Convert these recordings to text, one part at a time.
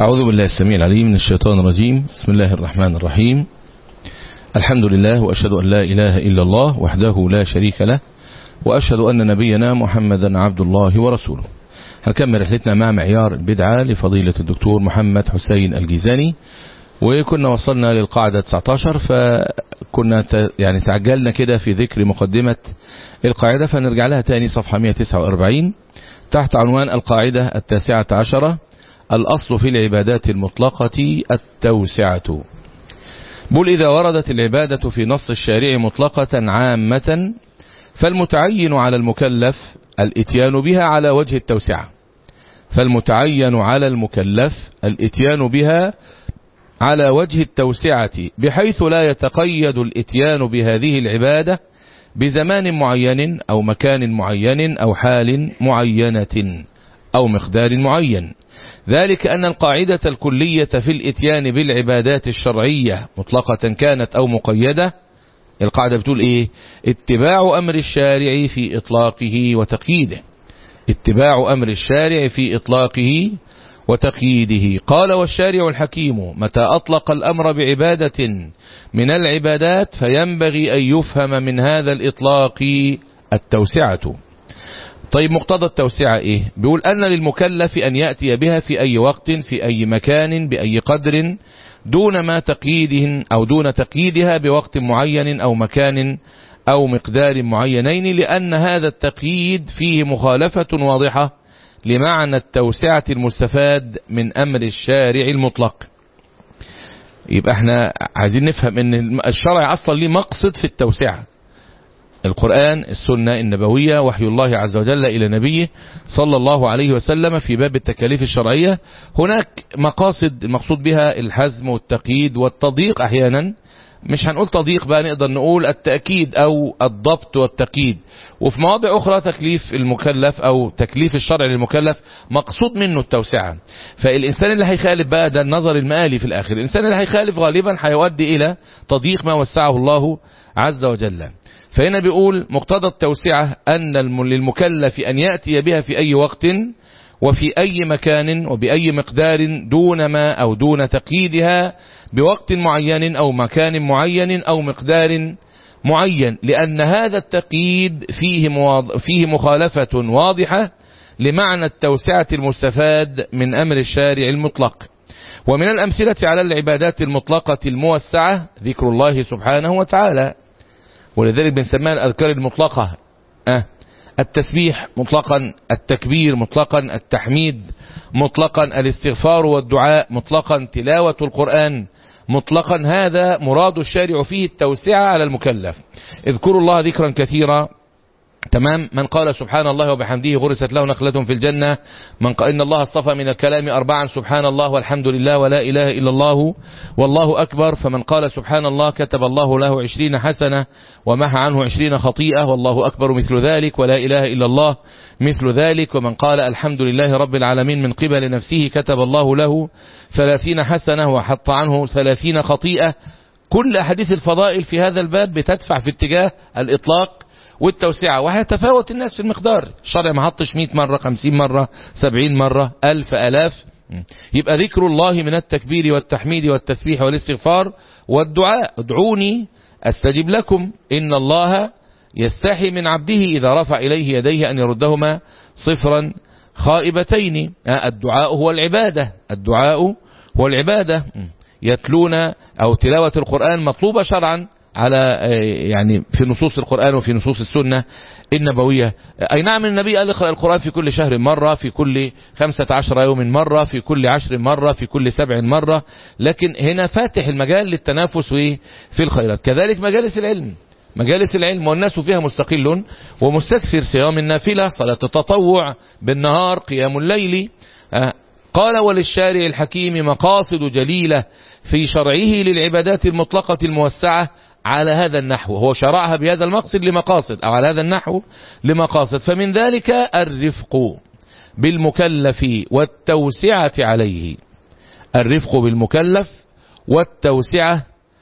أعوذ بالله السميع العليم من الشيطان الرجيم بسم الله الرحمن الرحيم الحمد لله وأشهد أن لا إله إلا الله وحده لا شريك له وأشهد أن نبينا محمدا عبد الله ورسوله هنكمل رحلتنا مع معيار البدعة لفضيلة الدكتور محمد حسين الجيزاني وكنا وصلنا للقاعدة 19 فكنا يعني تعجلنا كده في ذكر مقدمة القاعدة فنرجع لها تاني صفحة 149 تحت عنوان القاعدة التاسعة عشرة الأصل في العبادات المطلقة التوسعة بل إذا وردت العبادة في نص الشارع مطلقة عامة فالمتعين على المكلف الاتيان بها على وجه التوسعة فالمتعين على المكلف الاتيان بها على وجه التوسعة بحيث لا يتقيد الاتيان بهذه العبادة بزمان معين أو مكان معين أو حال معينة أو مقدار معين ذلك أن القاعدة الكلية في الاتيان بالعبادات الشرعية مطلقة كانت أو مقيدة القاعدة بتقول إيه اتباع أمر الشارع في إطلاقه وتقييده اتباع أمر الشارع في إطلاقه وتقييده قال والشارع الحكيم متى أطلق الأمر بعبادة من العبادات فينبغي أن يفهم من هذا الإطلاق التوسعة طيب مقتضى التوسعة إيه بيقول أن للمكلف أن يأتي بها في أي وقت في أي مكان بأي قدر دون ما تقييده أو دون تقييدها بوقت معين أو مكان أو مقدار معينين لأن هذا التقييد فيه مخالفة واضحة لمعنى التوسعة المستفاد من أمر الشارع المطلق يبقى احنا عايزين نفهم ان الشرع اصلا ليه مقصد في التوسعة القرآن السنة النبوية وحي الله عز وجل إلى نبيه صلى الله عليه وسلم في باب التكاليف الشرعية هناك مقاصد المقصود بها الحزم والتقييد والتضييق أحيانا مش هنقول تضييق بقى نقدر نقول التأكيد أو الضبط والتقييد وفي مواضع أخرى تكليف المكلف أو تكليف الشرع للمكلف مقصود منه التوسعة فالإنسان اللي هيخالف بقى ده النظر المآلي في الآخر الإنسان اللي هيخالف غالبا هيؤدي إلى تضييق ما وسعه الله عز وجل فهنا بيقول مقتضى التوسعة أن للمكلف أن يأتي بها في أي وقت وفي أي مكان وبأي مقدار دون ما أو دون تقييدها بوقت معين أو مكان معين أو مقدار معين لأن هذا التقييد فيه, مواض... فيه مخالفة واضحة لمعنى التوسعة المستفاد من أمر الشارع المطلق ومن الأمثلة على العبادات المطلقة الموسعة ذكر الله سبحانه وتعالى ولذلك بنسميها الأذكار المطلقة أه التسبيح مطلقا التكبير مطلقا التحميد مطلقا الاستغفار والدعاء مطلقا تلاوة القرآن مطلقا هذا مراد الشارع فيه التوسعة على المكلف اذكروا الله ذكرا كثيرا تمام من قال سبحان الله وبحمده غرست له نخلة في الجنة من قال إن الله اصطفى من الكلام أربعا سبحان الله والحمد لله ولا إله إلا الله والله أكبر فمن قال سبحان الله كتب الله له عشرين حسنة ومحى عنه عشرين خطيئة والله أكبر مثل ذلك ولا إله إلا الله مثل ذلك ومن قال الحمد لله رب العالمين من قبل نفسه كتب الله له ثلاثين حسنة وحط عنه ثلاثين خطيئة كل أحاديث الفضائل في هذا الباب بتدفع في اتجاه الإطلاق والتوسعة وهيتفاوت الناس في المقدار الشرع ما حطش 100 مرة 50 مرة 70 مرة ألف ألاف يبقى ذكر الله من التكبير والتحميد والتسبيح والاستغفار والدعاء ادعوني استجب لكم إن الله يستحي من عبده إذا رفع إليه يديه أن يردهما صفرا خائبتين الدعاء هو العبادة الدعاء هو العبادة يتلون أو تلاوة القرآن مطلوبة شرعا على يعني في نصوص القرآن وفي نصوص السنة النبوية أي نعم النبي قال اقرأ القرآن في كل شهر مرة في كل خمسة عشر يوم مرة في كل عشر مرة في كل سبع مرة لكن هنا فاتح المجال للتنافس في الخيرات كذلك مجالس العلم مجالس العلم والناس فيها مستقل ومستكثر صيام النافلة صلاة التطوع بالنهار قيام الليل قال وللشارع الحكيم مقاصد جليلة في شرعه للعبادات المطلقة الموسعة على هذا النحو هو شرعها بهذا المقصد لمقاصد أو على هذا النحو لمقاصد فمن ذلك الرفق بالمكلف والتوسعة عليه الرفق بالمكلف والتوسعة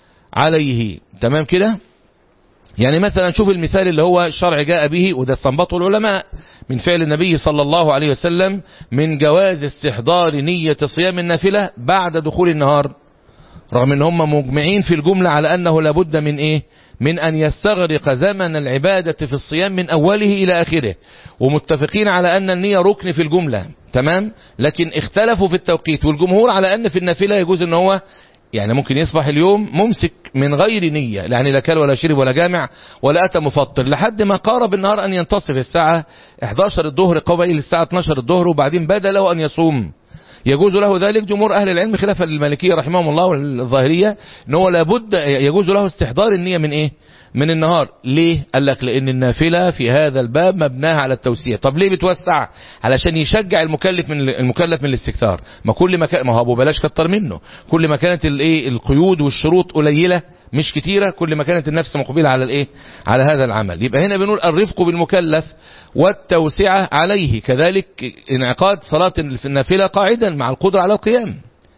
عليه تمام كده يعني مثلا شوف المثال اللي هو الشرع جاء به وده استنبطه العلماء من فعل النبي صلى الله عليه وسلم من جواز استحضار نية صيام النافلة بعد دخول النهار رغم ان هم مجمعين في الجملة على انه لابد من ايه من ان يستغرق زمن العبادة في الصيام من اوله الى اخره ومتفقين على ان النية ركن في الجملة تمام لكن اختلفوا في التوقيت والجمهور على ان في النافلة يجوز ان هو يعني ممكن يصبح اليوم ممسك من غير نية يعني لا كل ولا شرب ولا جامع ولا أتى مفطر لحد ما قارب النهار أن ينتصف الساعة 11 الظهر قبيل الساعة 12 الظهر وبعدين بدا له أن يصوم يجوز له ذلك جمهور أهل العلم خلافا للمالكية رحمهم الله والظاهرية ان هو لابد يجوز له استحضار النية من إيه من النهار ليه قال لك لان النافلة في هذا الباب مبناها على التوسيع طب ليه بتوسع علشان يشجع المكلف من المكلف من الاستكثار ما كل ما كان ما هو ابو بلاش كتر منه كل ما كانت الايه القيود والشروط قليله مش كتيرة كل ما كانت النفس مقبلة على الايه على هذا العمل يبقى هنا بنقول الرفق بالمكلف والتوسعة عليه كذلك انعقاد صلاة النافلة قاعدا مع القدرة على القيام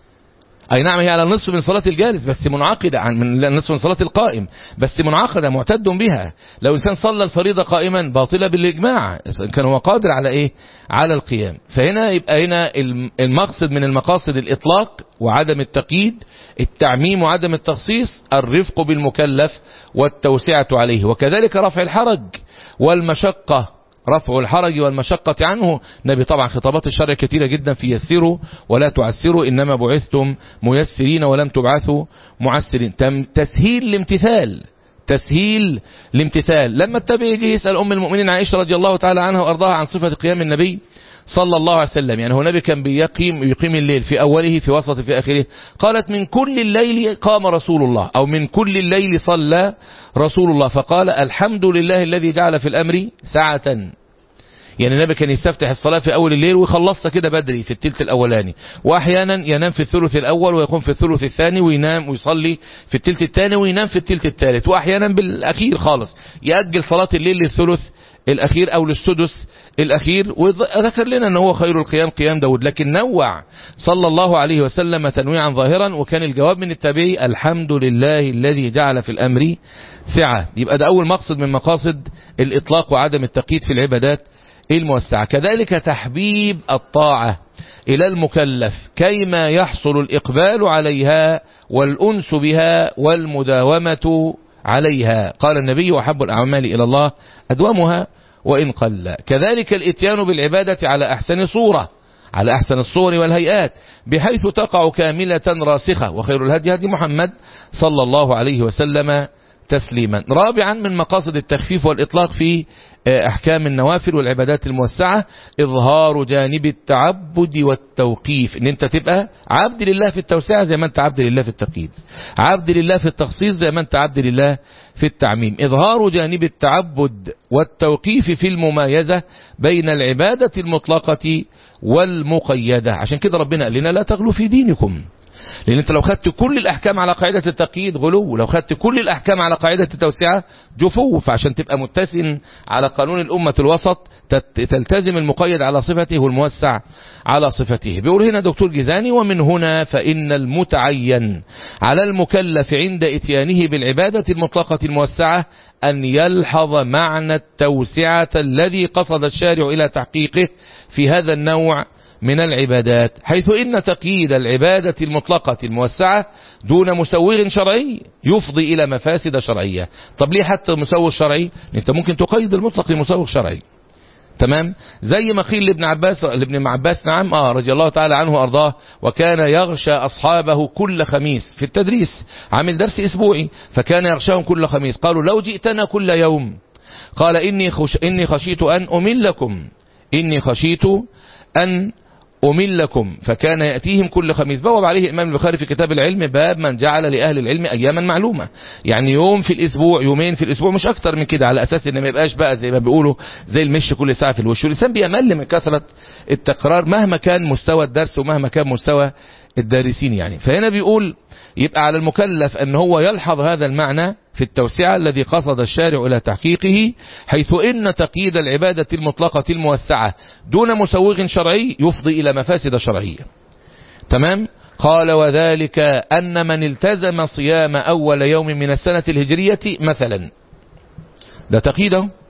اي نعم هي على النصف من صلاة الجالس بس منعقدة عن من النصف من صلاة القائم بس منعقدة معتد بها لو انسان صلى الفريضة قائما باطلة بالاجماع كان هو قادر على ايه على القيام فهنا يبقى هنا المقصد من المقاصد الاطلاق وعدم التقييد التعميم وعدم التخصيص الرفق بالمكلف والتوسعة عليه وكذلك رفع الحرج والمشقة رفع الحرج والمشقة عنه نبي طبعا خطابات الشرع كثيرة جدا في يسروا ولا تعسروا إنما بعثتم ميسرين ولم تبعثوا معسرين تسهيل الامتثال تسهيل الامتثال لما التابعي يجي يسأل أم المؤمنين عائشة رضي الله تعالى عنها وأرضاها عن صفة قيام النبي صلى الله عليه وسلم يعني هو نبي كان بيقيم يقيم الليل في أوله في وسطه في آخره قالت من كل الليل قام رسول الله أو من كل الليل صلى رسول الله فقال الحمد لله الذي جعل في الأمر ساعة يعني النبي كان يستفتح الصلاة في أول الليل ويخلصها كده بدري في التلت الأولاني وأحيانا ينام في الثلث الأول ويقوم في الثلث الثاني وينام ويصلي في التلت الثاني وينام في التلت الثالث وأحيانا بالأخير خالص يأجل صلاة الليل للثلث الأخير أو للسدس الأخير وذكر لنا أنه هو خير القيام قيام داود لكن نوع صلى الله عليه وسلم تنويعا ظاهرا وكان الجواب من التابعي الحمد لله الذي جعل في الأمر سعة يبقى ده أول مقصد من مقاصد الإطلاق وعدم التقييد في العبادات الموسعة كذلك تحبيب الطاعة إلى المكلف كيما يحصل الإقبال عليها والأنس بها والمداومة عليها قال النبي وحب الأعمال إلى الله أدومها وإن قل كذلك الاتيان بالعبادة على أحسن صورة على أحسن الصور والهيئات بحيث تقع كاملة راسخة وخير الهدي هدي محمد صلى الله عليه وسلم تسليما رابعا من مقاصد التخفيف والإطلاق في أحكام النوافل والعبادات الموسعة إظهار جانب التعبد والتوقيف إن أنت تبقى عبد لله في التوسعة زي ما أنت عبد لله في التقييد عبد لله في التخصيص زي ما أنت عبد لله في التعميم إظهار جانب التعبد والتوقيف في الممايزة بين العبادة المطلقة والمقيدة عشان كده ربنا قال لنا لا تغلوا في دينكم لان انت لو خدت كل الاحكام على قاعدة التقييد غلو لو خدت كل الاحكام على قاعدة التوسعة جفو فعشان تبقى متسن على قانون الامة الوسط تلتزم المقيد على صفته والموسع على صفته بيقول هنا دكتور جيزاني ومن هنا فإن المتعين على المكلف عند اتيانه بالعبادة المطلقة الموسعة أن يلحظ معنى التوسعة الذي قصد الشارع إلى تحقيقه في هذا النوع من العبادات حيث إن تقييد العبادة المطلقة الموسعة دون مسوغ شرعي يفضي إلى مفاسد شرعية طب ليه حتى مسوغ شرعي انت ممكن تقيد المطلق لمسوغ شرعي تمام زي ما قيل لابن عباس لابن عباس نعم اه رضي الله تعالى عنه وارضاه وكان يغشى اصحابه كل خميس في التدريس عامل درس اسبوعي فكان يغشاهم كل خميس قالوا لو جئتنا كل يوم قال اني خش اني خشيت ان املكم اني خشيت ان أملكم فكان يأتيهم كل خميس بواب عليه الإمام البخاري في كتاب العلم باب من جعل لأهل العلم أياما معلومة يعني يوم في الأسبوع يومين في الأسبوع مش أكتر من كده على أساس إن ما يبقاش بقى زي ما بيقولوا زي المش كل ساعة في الوش والإنسان بيمل من كثرة التكرار مهما كان مستوى الدرس ومهما كان مستوى الدارسين يعني فهنا بيقول يبقى على المكلف أن هو يلحظ هذا المعنى في التوسعة الذي قصد الشارع إلى تحقيقه حيث إن تقييد العبادة المطلقة الموسعة دون مسوغ شرعي يفضي إلى مفاسد شرعية تمام قال وذلك أن من التزم صيام أول يوم من السنة الهجرية مثلا ده تقييده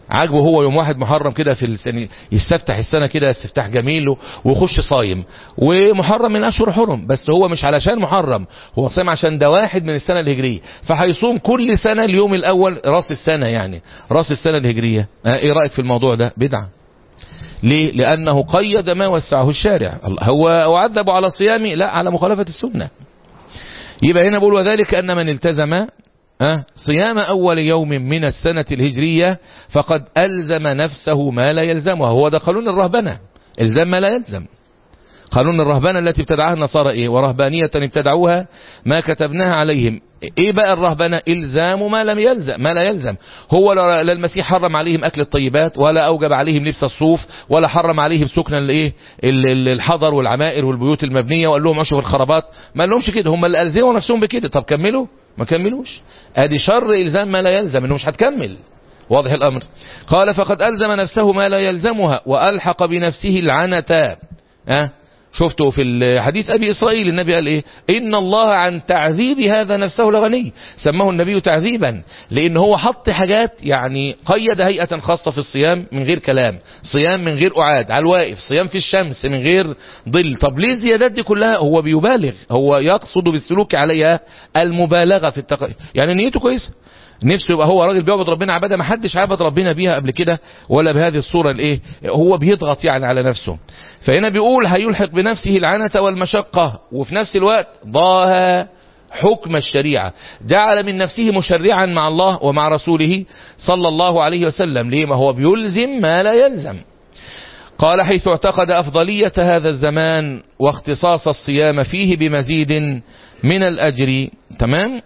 عاجبه هو يوم واحد محرم كده في السنة يستفتح السنة كده استفتاح جميل ويخش صايم ومحرم من أشهر حرم بس هو مش علشان محرم هو صايم عشان ده واحد من السنة الهجرية فهيصوم كل سنة اليوم الأول راس السنة يعني راس السنة الهجرية اه ايه رأيك في الموضوع ده بدعة ليه لأنه قيد ما وسعه الشارع هو وعذب على صيامه لا على مخالفة السنة يبقى هنا بقول وذلك أن من التزم أه؟ صيام أول يوم من السنة الهجرية فقد ألزم نفسه ما لا يلزمه هو ده قانون الرهبنة الزم ما لا يلزم قانون الرهبنة التي ابتدعها النصارى إيه ورهبانية ابتدعوها ما كتبناها عليهم ايه بقى الرهبنة الزام ما لم يلزم ما لا يلزم هو لا المسيح حرم عليهم اكل الطيبات ولا اوجب عليهم لبس الصوف ولا حرم عليهم سكن الايه الحضر والعمائر والبيوت المبنية وقال لهم عشوا في الخرابات ما قال لهمش كده هم اللي الزموا نفسهم بكده طب كملوا ما كملوش ادي شر الزام ما لا يلزم انه مش هتكمل واضح الامر قال فقد الزم نفسه ما لا يلزمها والحق بنفسه العنتا أه؟ شفتوا في حديث أبي إسرائيل النبي قال إيه إن الله عن تعذيب هذا نفسه لغني سماه النبي تعذيبا لأن هو حط حاجات يعني قيد هيئة خاصة في الصيام من غير كلام صيام من غير أعاد على الواقف صيام في الشمس من غير ظل طب ليه الزيادات دي كلها هو بيبالغ هو يقصد بالسلوك عليها المبالغة في التق... يعني نيته كويسة نفسه يبقى هو راجل بيعبد ربنا عباده ما حدش عبد ربنا بيها قبل كده ولا بهذه الصورة الايه هو بيضغط يعني على نفسه فهنا بيقول هيلحق بنفسه العنة والمشقة وفي نفس الوقت ضاها حكم الشريعة جعل من نفسه مشرعا مع الله ومع رسوله صلى الله عليه وسلم ليه ما هو بيلزم ما لا يلزم قال حيث اعتقد أفضلية هذا الزمان واختصاص الصيام فيه بمزيد من الأجر تمام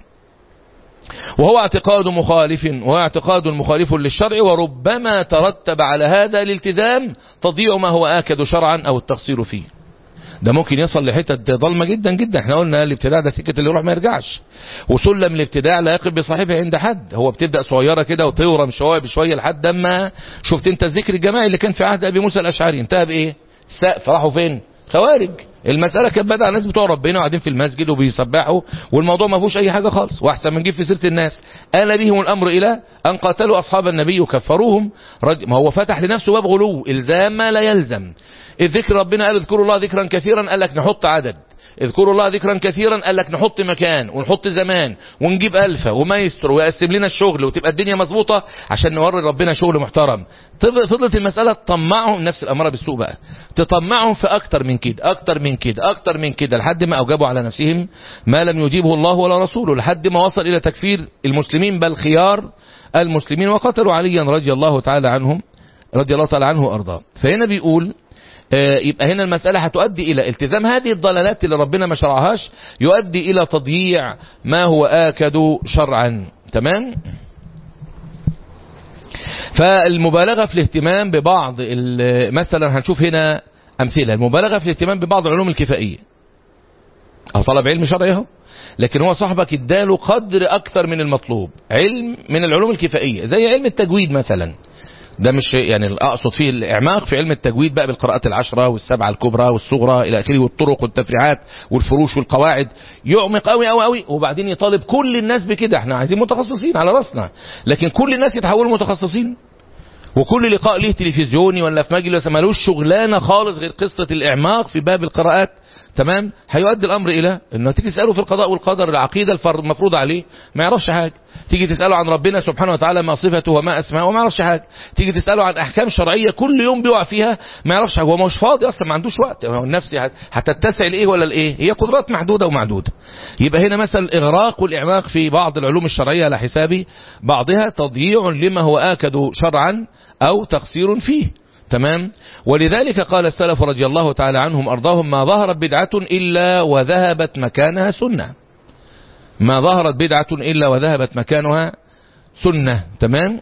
وهو اعتقاد مخالف وهو اعتقاد مخالف للشرع وربما ترتب على هذا الالتزام تضيع ما هو آكد شرعا أو التقصير فيه ده ممكن يصل لحتة ضلمة جدا جدا احنا قلنا الابتداع ده سكة اللي يروح ما يرجعش وسلم الابتداع لا يقف بصاحبه عند حد هو بتبدأ صغيرة كده وتورم شوية بشوية لحد اما شفت انت الذكر الجماعي اللي كان في عهد ابي موسى الاشعري انتهى بايه السقف راحوا فين خوارج المسألة كانت بدأ الناس بتوع ربنا قاعدين في المسجد وبيسبحوا والموضوع ما فيهوش أي حاجة خالص وأحسن من نجيب في سيرة الناس آل بهم الأمر إلى أن قاتلوا أصحاب النبي وكفروهم ما هو فتح لنفسه باب غلو إلزام ما لا يلزم الذكر ربنا قال اذكروا الله ذكرا كثيرا قال لك نحط عدد اذكروا الله ذكرا كثيرا قال لك نحط مكان ونحط زمان ونجيب ألفة ومايسترو ويقسم لنا الشغل وتبقى الدنيا مظبوطة عشان نوري ربنا شغل محترم فضلت المسألة تطمعهم نفس الأمارة بالسوء بقى تطمعهم في أكتر من كده أكتر من كده أكتر من كده لحد ما أوجبوا على نفسهم ما لم يجيبه الله ولا رسوله لحد ما وصل إلى تكفير المسلمين بل خيار المسلمين وقتلوا عليا رضي الله تعالى عنهم رضي الله تعالى عنه وأرضاه فهنا بيقول يبقى هنا المسألة هتؤدي إلى التزام هذه الضلالات اللي ربنا ما شرعهاش يؤدي إلى تضييع ما هو آكد شرعا تمام فالمبالغة في الاهتمام ببعض مثلا هنشوف هنا أمثلة المبالغة في الاهتمام ببعض العلوم الكفائية أو طلب علم شرعي اهو لكن هو صاحبك اداله قدر أكثر من المطلوب علم من العلوم الكفائية زي علم التجويد مثلا ده مش يعني اقصد فيه الاعماق في علم التجويد بقى بالقراءات العشرة والسبعة الكبرى والصغرى الى اخره والطرق والتفريعات والفروش والقواعد يعمق قوي قوي قوي وبعدين يطالب كل الناس بكده احنا عايزين متخصصين على راسنا لكن كل الناس يتحولوا متخصصين وكل لقاء ليه تلفزيوني ولا في مجلس ملوش شغلانه خالص غير قصه الاعماق في باب القراءات تمام هيؤدي الامر الى انه تيجي تساله في القضاء والقدر العقيده المفروض عليه ما يعرفش حاجه تيجي تساله عن ربنا سبحانه وتعالى ما صفته وما اسماءه وما يعرفش حاجه تيجي تساله عن احكام شرعيه كل يوم بيقع فيها ما يعرفش حاجه هو مش فاضي اصلا ما عندوش وقت هو النفس هتتسع لايه ولا لايه هي قدرات محدوده ومعدوده يبقى هنا مثلا الاغراق والاعماق في بعض العلوم الشرعيه على حساب بعضها تضييع لما هو اكد شرعا او تقصير فيه تمام ولذلك قال السلف رضي الله تعالى عنهم أرضاهم ما ظهرت بدعة إلا وذهبت مكانها سنة ما ظهرت بدعة إلا وذهبت مكانها سنة تمام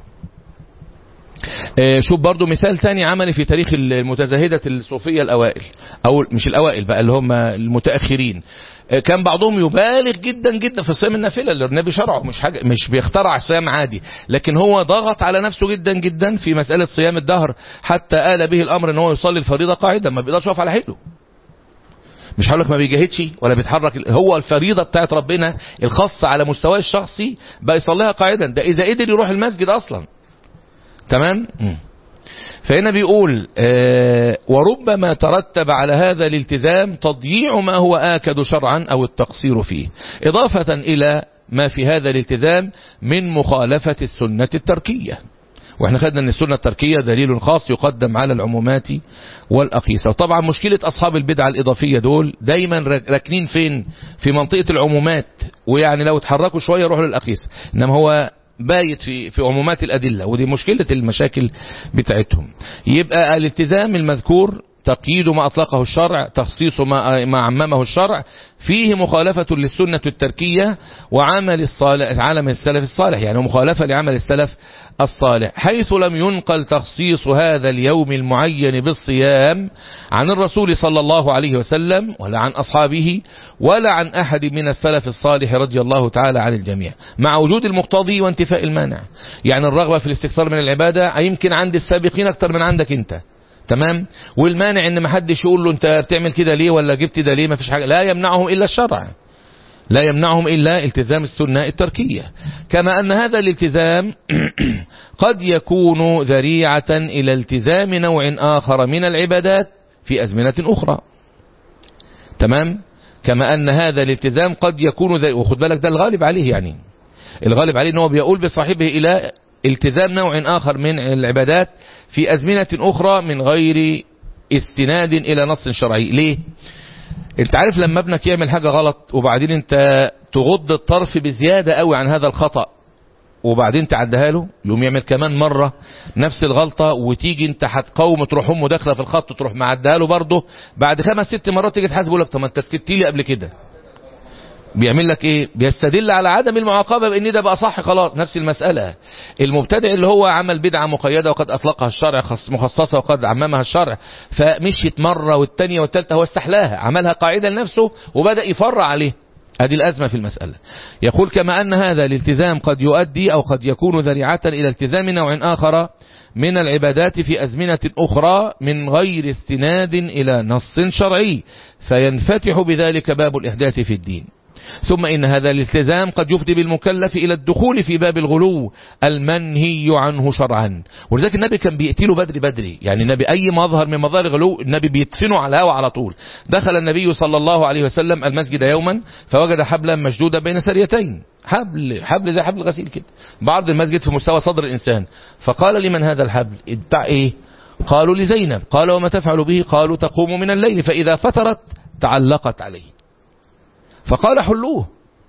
آه شوف برضو مثال ثاني عملي في تاريخ المتزاهدة الصوفية الأوائل أو مش الأوائل بقى اللي هم المتأخرين كان بعضهم يبالغ جدا جدا في صيام النافله اللي النبي شرعه مش حاجه مش بيخترع صيام عادي لكن هو ضغط على نفسه جدا جدا في مساله صيام الدهر حتى آل به الامر ان هو يصلي الفريضه قاعدا ما بيقدرش يقف على حيله مش هقول لك ما بيجاهدش ولا بيتحرك هو الفريضه بتاعت ربنا الخاصه على مستواه الشخصي بقى يصليها قاعدا ده اذا قدر يروح المسجد اصلا تمام مم. فهنا بيقول آه وربما ترتب على هذا الالتزام تضييع ما هو آكد شرعا أو التقصير فيه إضافة إلى ما في هذا الالتزام من مخالفة السنة التركية واحنا خدنا ان السنة التركية دليل خاص يقدم على العمومات والأقيسة وطبعا مشكلة أصحاب البدعة الإضافية دول دايما راكنين فين في منطقة العمومات ويعني لو اتحركوا شوية يروحوا للأقيسة إنما هو بايت في في عمومات الأدلة ودي مشكلة المشاكل بتاعتهم يبقى الالتزام المذكور تقييد ما أطلقه الشرع تخصيص ما, ما عممه الشرع فيه مخالفة للسنة التركية وعمل الصالح عالم السلف الصالح يعني مخالفة لعمل السلف الصالح حيث لم ينقل تخصيص هذا اليوم المعين بالصيام عن الرسول صلى الله عليه وسلم ولا عن أصحابه ولا عن أحد من السلف الصالح رضي الله تعالى عن الجميع مع وجود المقتضي وانتفاء المانع يعني الرغبة في الاستكثار من العبادة يمكن عند السابقين أكتر من عندك انت تمام والمانع ان ما حدش يقول له انت بتعمل كده ليه ولا جبت ده ليه ما فيش حاجه لا يمنعهم الا الشرع لا يمنعهم الا التزام السنه التركيه كما ان هذا الالتزام قد يكون ذريعه الى التزام نوع اخر من العبادات في ازمنه اخرى تمام كما ان هذا الالتزام قد يكون ذريعة وخد بالك ده الغالب عليه يعني الغالب عليه ان هو بيقول بصاحبه الى التزام نوع آخر من العبادات في أزمنة أخرى من غير استناد إلى نص شرعي ليه؟ انت عارف لما ابنك يعمل حاجة غلط وبعدين انت تغض الطرف بزيادة قوي عن هذا الخطأ وبعدين تعدها له يقوم يعمل كمان مرة نفس الغلطة وتيجي انت هتقوم تروح امه داخله في الخط تروح معدها له برضه بعد خمس ست مرات تيجي تحاسبه لك طب ما انت سكت لي قبل كده بيعمل لك ايه بيستدل على عدم المعاقبة بان ده بقى صح خلاص نفس المسألة المبتدع اللي هو عمل بدعة مقيدة وقد اطلقها الشرع مخصصة وقد عممها الشرع فمشيت مرة والتانية والتالتة هو استحلاها عملها قاعدة لنفسه وبدأ يفرع عليه هذه الأزمة في المسألة يقول كما أن هذا الالتزام قد يؤدي أو قد يكون ذريعة إلى التزام نوع آخر من العبادات في أزمنة أخرى من غير استناد إلى نص شرعي فينفتح بذلك باب الإحداث في الدين ثم إن هذا الالتزام قد يفضي بالمكلف إلى الدخول في باب الغلو المنهي عنه شرعا ولذلك النبي كان بيقتله بدري بدري يعني النبي أي مظهر من مظاهر الغلو النبي بيدفنه على الهواء على طول دخل النبي صلى الله عليه وسلم المسجد يوما فوجد حبلا مشدودا بين سريتين حبل حبل زي حبل غسيل كده بعرض المسجد في مستوى صدر الإنسان فقال لمن هذا الحبل بتاع إيه قالوا لزينب قال وما تفعل به قالوا تقوم من الليل فإذا فترت تعلقت عليه فقال حلوه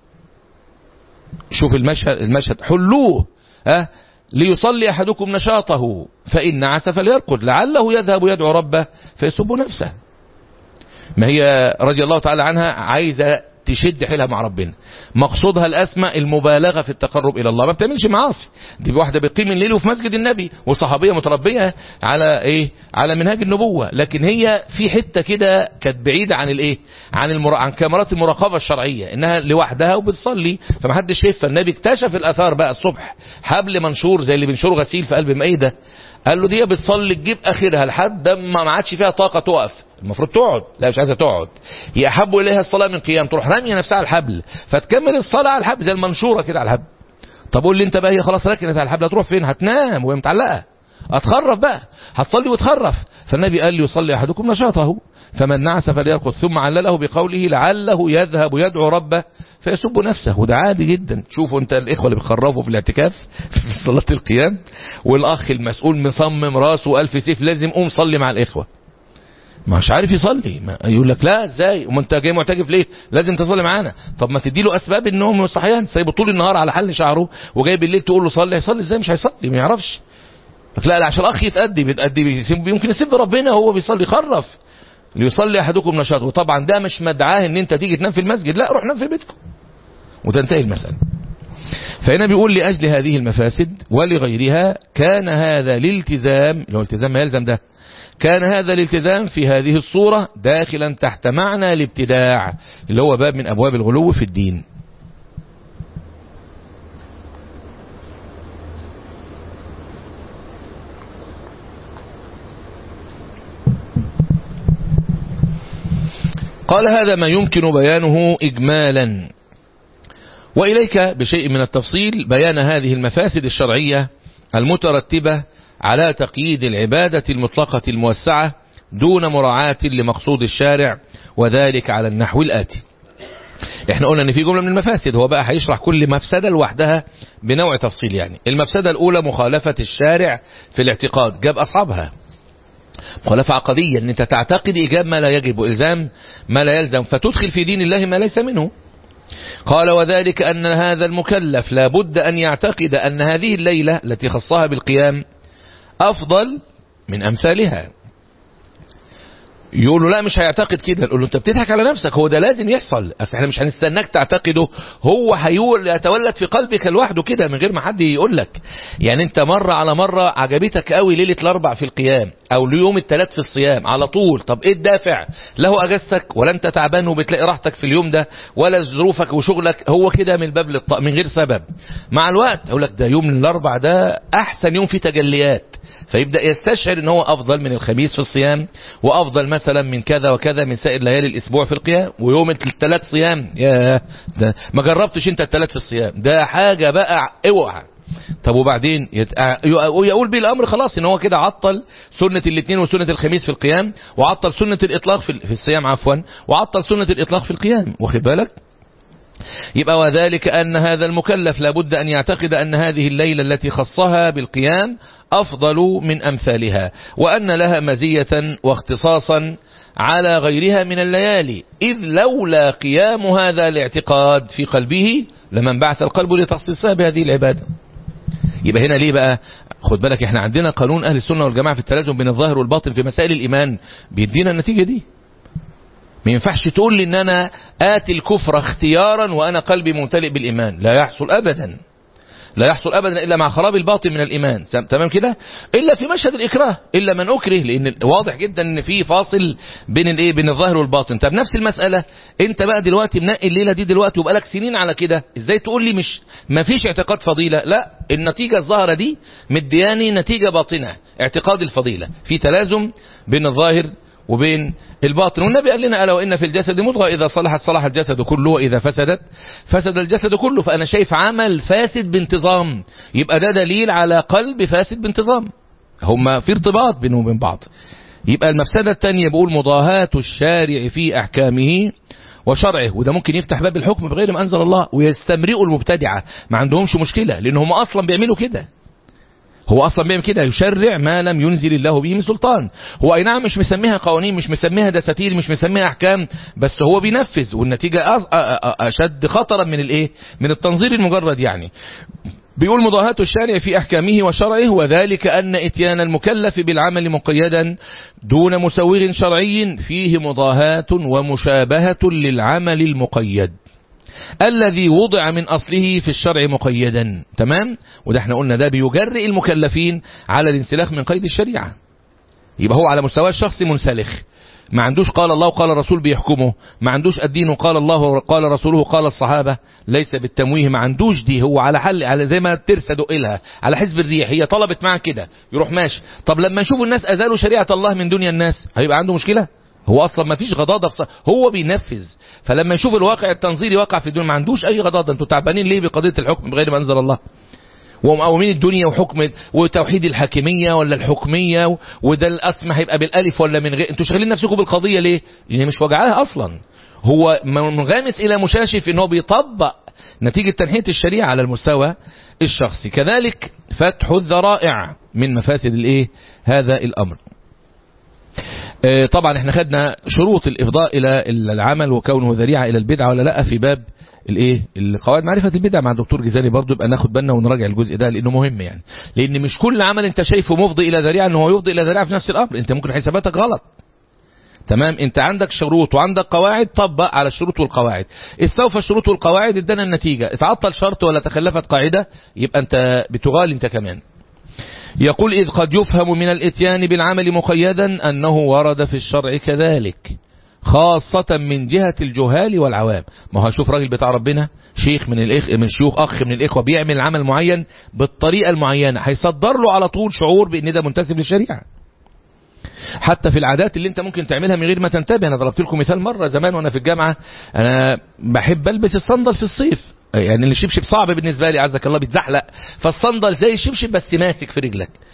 شوف المشهد, المشهد حلوه أه ليصلي أحدكم نشاطه فإن نعس فليرقد لعله يذهب يدعو ربه فيسب نفسه ما هي رضي الله تعالى عنها عايزة تشد حيلها مع ربنا مقصودها الأسمى المبالغة في التقرب إلى الله ما بتعملش معاصي دي واحدة بتقيم الليل وفي مسجد النبي وصحابية متربية على إيه على منهاج النبوة لكن هي في حتة كده كانت بعيدة عن الإيه عن المرا... عن كاميرات المراقبة الشرعية إنها لوحدها وبتصلي فمحدش شايفها النبي اكتشف الآثار بقى الصبح حبل منشور زي اللي بنشره غسيل في قلب مائدة قال له دي بتصلي تجيب اخرها لحد ما ما عادش فيها طاقه تقف المفروض تقعد لا مش عايزه تقعد هي احب اليها الصلاه من قيام تروح راميه نفسها على الحبل فتكمل الصلاه على الحبل زي المنشوره كده على الحبل طب قول لي انت بقى هي خلاص ركنت على الحبل هتروح فين هتنام وهي متعلقه هتخرف بقى هتصلي وتخرف فالنبي قال لي يصلي احدكم نشاطه فمن نعس فليرقد ثم علله بقوله لعله يذهب يدعو ربه فيسب نفسه وده عادي جدا شوفوا انت الاخوه اللي بيخرفوا في الاعتكاف في صلاه القيام والاخ المسؤول مصمم راسه الف سيف لازم قوم صلي مع الاخوه مش عارف يصلي ما يقول لك لا ازاي وما انت جاي معتكف ليه لازم تصلي معانا طب ما تدي له اسباب النوم والصحيان سايبه طول النهار على حل شعره وجاي بالليل تقول له صلي هيصلي ازاي مش هيصلي ما يعرفش لا لا عشان الاخ يتأدي بيتأدي يمكن يسيب ربنا وهو بيصلي خرف ليصلي احدكم نشاطه وطبعا ده مش مدعاه ان انت تيجي تنام في المسجد لا روح نام في بيتكم وتنتهي المسألة فهنا بيقول لأجل هذه المفاسد ولغيرها كان هذا الالتزام اللي هو التزام ما يلزم ده كان هذا الالتزام في هذه الصورة داخلا تحت معنى الابتداع اللي هو باب من أبواب الغلو في الدين قال هذا ما يمكن بيانه إجمالا وإليك بشيء من التفصيل بيان هذه المفاسد الشرعية المترتبة على تقييد العبادة المطلقة الموسعة دون مراعاة لمقصود الشارع وذلك على النحو الآتي احنا قلنا ان في جملة من المفاسد هو بقى هيشرح كل مفسدة لوحدها بنوع تفصيل يعني المفسدة الاولى مخالفة الشارع في الاعتقاد جاب اصحابها مخالفة عقدية ان انت تعتقد ايجاب ما لا يجب والزام ما لا يلزم فتدخل في دين الله ما ليس منه قال وذلك ان هذا المكلف لابد ان يعتقد ان هذه الليلة التي خصها بالقيام افضل من امثالها يقول له لا مش هيعتقد كده يقول له انت بتضحك على نفسك هو ده لازم يحصل اصل احنا مش هنستناك تعتقده هو هيقول يتولد في قلبك لوحده كده من غير ما حد يقول لك يعني انت مرة على مرة عجبتك قوي ليلة الاربع في القيام او ليوم الثلاث في الصيام على طول طب ايه الدافع له اجازتك ولا انت تعبان وبتلاقي راحتك في اليوم ده ولا ظروفك وشغلك هو كده من باب للط... من غير سبب مع الوقت اقول لك ده يوم الاربع ده احسن يوم فيه تجليات فيبدأ يستشعر ان هو افضل من الخميس في الصيام وافضل مثلا من كذا وكذا من سائر ليالي الاسبوع في القيام ويوم الثلاث صيام يا ده ما جربتش انت الثلاث في الصيام ده حاجة بقى اوعى طب وبعدين يت... يقول بيه الامر خلاص ان هو كده عطل سنة الاثنين وسنة الخميس في القيام وعطل سنة الاطلاق في, في الصيام عفوا وعطل سنة الاطلاق في القيام واخد بالك يبقى وذلك أن هذا المكلف لابد أن يعتقد أن هذه الليلة التي خصها بالقيام أفضل من أمثالها وأن لها مزية واختصاصا على غيرها من الليالي إذ لولا قيام هذا الاعتقاد في قلبه لمن بعث القلب لتخصيصها بهذه العبادة يبقى هنا ليه بقى خد بالك احنا عندنا قانون أهل السنة والجماعة في التلازم بين الظاهر والباطن في مسائل الإيمان بيدينا النتيجة دي ما ينفعش تقول لي ان انا اتي الكفر اختيارا وانا قلبي ممتلئ بالايمان لا يحصل ابدا لا يحصل ابدا الا مع خراب الباطن من الايمان تمام كده الا في مشهد الاكراه الا من اكره لان واضح جدا ان في فاصل بين الايه بين الظاهر والباطن طب نفس المساله انت بقى دلوقتي منقي الليله دي دلوقتي وبقالك سنين على كده ازاي تقول لي مش ما فيش اعتقاد فضيله لا النتيجه الظاهره دي مدياني نتيجه باطنه اعتقاد الفضيله في تلازم بين الظاهر وبين الباطن والنبي قال لنا ألا وإن في الجسد مضغة إذا صلحت صلح الجسد كله وإذا فسدت فسد الجسد كله فأنا شايف عمل فاسد بانتظام يبقى ده دليل على قلب فاسد بانتظام هما في ارتباط بينهم وبين بعض يبقى المفسدة الثانية بيقول مضاهاة الشارع في أحكامه وشرعه وده ممكن يفتح باب الحكم بغير ما أنزل الله ويستمرئوا المبتدعة ما عندهمش مشكلة لأن هم أصلا بيعملوا كده هو اصلا بيعمل كده يشرع ما لم ينزل الله به من سلطان هو اي نعم مش مسميها قوانين مش مسميها دساتير مش مسميها احكام بس هو بينفذ والنتيجة اشد خطرا من الايه من التنظير المجرد يعني بيقول مضاهاة الشارع في أحكامه وشرعه وذلك أن إتيان المكلف بالعمل مقيدا دون مسوغ شرعي فيه مضاهاة ومشابهة للعمل المقيد الذي وضع من أصله في الشرع مقيدا تمام وده احنا قلنا ده بيجرئ المكلفين على الانسلاخ من قيد الشريعة يبقى هو على مستوى الشخص منسلخ ما عندوش قال الله وقال الرسول بيحكمه ما عندوش الدين وقال الله وقال رسوله قال الصحابة ليس بالتمويه ما عندوش دي هو على حل على زي ما الترسة دقلها على حزب الريح هي طلبت معاه كده يروح ماشي طب لما يشوفوا الناس أزالوا شريعة الله من دنيا الناس هيبقى عنده مشكلة هو اصلا ما فيش غضاضه في هو بينفذ فلما يشوف الواقع التنظيري واقع في الدنيا ما عندوش اي غضاضه انتوا تعبانين ليه بقضيه الحكم بغير ما انزل الله ومقاومين الدنيا وحكم وتوحيد الحاكميه ولا الحكميه وده الاسم هيبقى بالالف ولا من غير انتوا شغالين نفسكم بالقضيه ليه لان مش وجعها اصلا هو منغمس الى مشاشف ان هو بيطبق نتيجه تنحيه الشريعه على المستوى الشخصي كذلك فتح الذرائع من مفاسد الايه هذا الامر طبعا احنا خدنا شروط الافضاء الى العمل وكونه ذريعه الى البدعه ولا لا في باب الايه القواعد معرفه البدع مع الدكتور جزالي برضو يبقى ناخد بالنا ونراجع الجزء ده لانه مهم يعني لان مش كل عمل انت شايفه مفضي الى ذريعه ان هو يفضي الى ذريعه في نفس الامر انت ممكن حساباتك غلط تمام انت عندك شروط وعندك قواعد طبق على الشروط والقواعد استوفى الشروط والقواعد ادانا النتيجه اتعطل شرط ولا تخلفت قاعده يبقى انت بتغالي انت كمان يقول إذ قد يفهم من الاتيان بالعمل مقيدا أنه ورد في الشرع كذلك خاصة من جهة الجهال والعوام ما هو شوف راجل بتاع ربنا شيخ من الإخ من شيوخ أخ من الإخوة بيعمل عمل معين بالطريقة المعينة هيصدر له على طول شعور بأن ده منتسب للشريعة حتى في العادات اللي انت ممكن تعملها من غير ما تنتبه انا ضربت لكم مثال مرة زمان وانا في الجامعة انا بحب البس الصندل في الصيف يعني الشبشب صعب بالنسبة لي عزك الله بيتزحلق فالصندل زي الشبشب بس ماسك في رجلك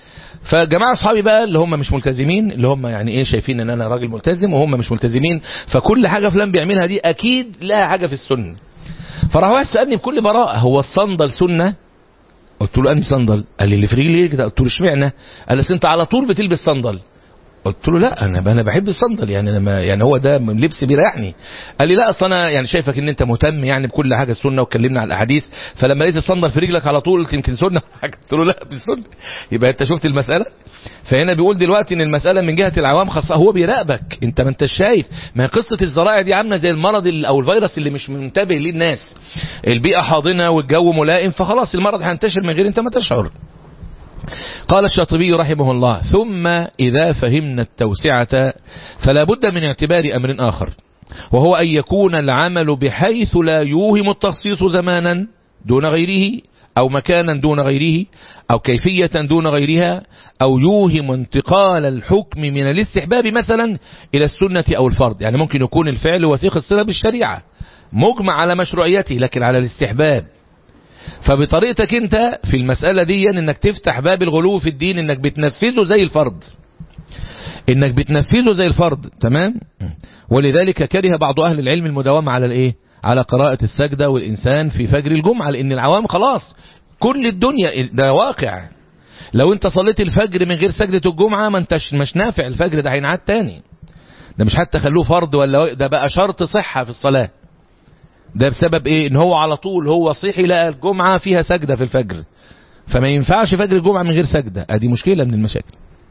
فجماعة اصحابي بقى اللي هم مش ملتزمين اللي هم يعني ايه شايفين ان انا راجل ملتزم وهم مش ملتزمين فكل حاجة فلان بيعملها دي اكيد لها حاجة في السنة فراح واحد سألني بكل براءة هو الصندل سنة قلت له انهي صندل قال لي اللي في رجلي كده قلت له اشمعنى قال لي انت على طول بتلبس صندل قلت له لا انا انا بحب الصندل يعني انا ما يعني هو ده من لبس بيريحني قال لي لا اصل انا يعني شايفك ان انت مهتم يعني بكل حاجه السنه واتكلمنا على الاحاديث فلما لقيت الصندل في رجلك على طول قلت يمكن سنه قلت له لا دي سنه يبقى انت شفت المساله فهنا بيقول دلوقتي ان المساله من جهه العوام خاصه هو بيراقبك انت ما انتش شايف ما هي قصه الزراعه دي عامله زي المرض ال- او الفيروس اللي مش منتبه ليه الناس البيئه حاضنه والجو ملائم فخلاص المرض هينتشر من غير انت ما تشعر قال الشاطبي رحمه الله ثم إذا فهمنا التوسعة فلا بد من اعتبار أمر آخر وهو أن يكون العمل بحيث لا يوهم التخصيص زمانا دون غيره أو مكانا دون غيره أو كيفية دون غيرها أو يوهم انتقال الحكم من الاستحباب مثلا إلى السنة أو الفرض يعني ممكن يكون الفعل وثيق الصلة بالشريعة مجمع على مشروعيته لكن على الاستحباب فبطريقتك انت في المسألة دي انك تفتح باب الغلو في الدين انك بتنفذه زي الفرض انك بتنفذه زي الفرض تمام ولذلك كره بعض اهل العلم المداومة على الايه على قراءة السجدة والانسان في فجر الجمعة لان العوام خلاص كل الدنيا ده واقع لو انت صليت الفجر من غير سجدة الجمعة ما انتش مش نافع الفجر ده هينعاد تاني ده مش حتى خلوه فرض ولا ده بقى شرط صحة في الصلاة ده بسبب ايه ان هو على طول هو صحي لقى الجمعة فيها سجدة في الفجر فما ينفعش فجر الجمعة من غير سجدة ادي مشكلة من المشاكل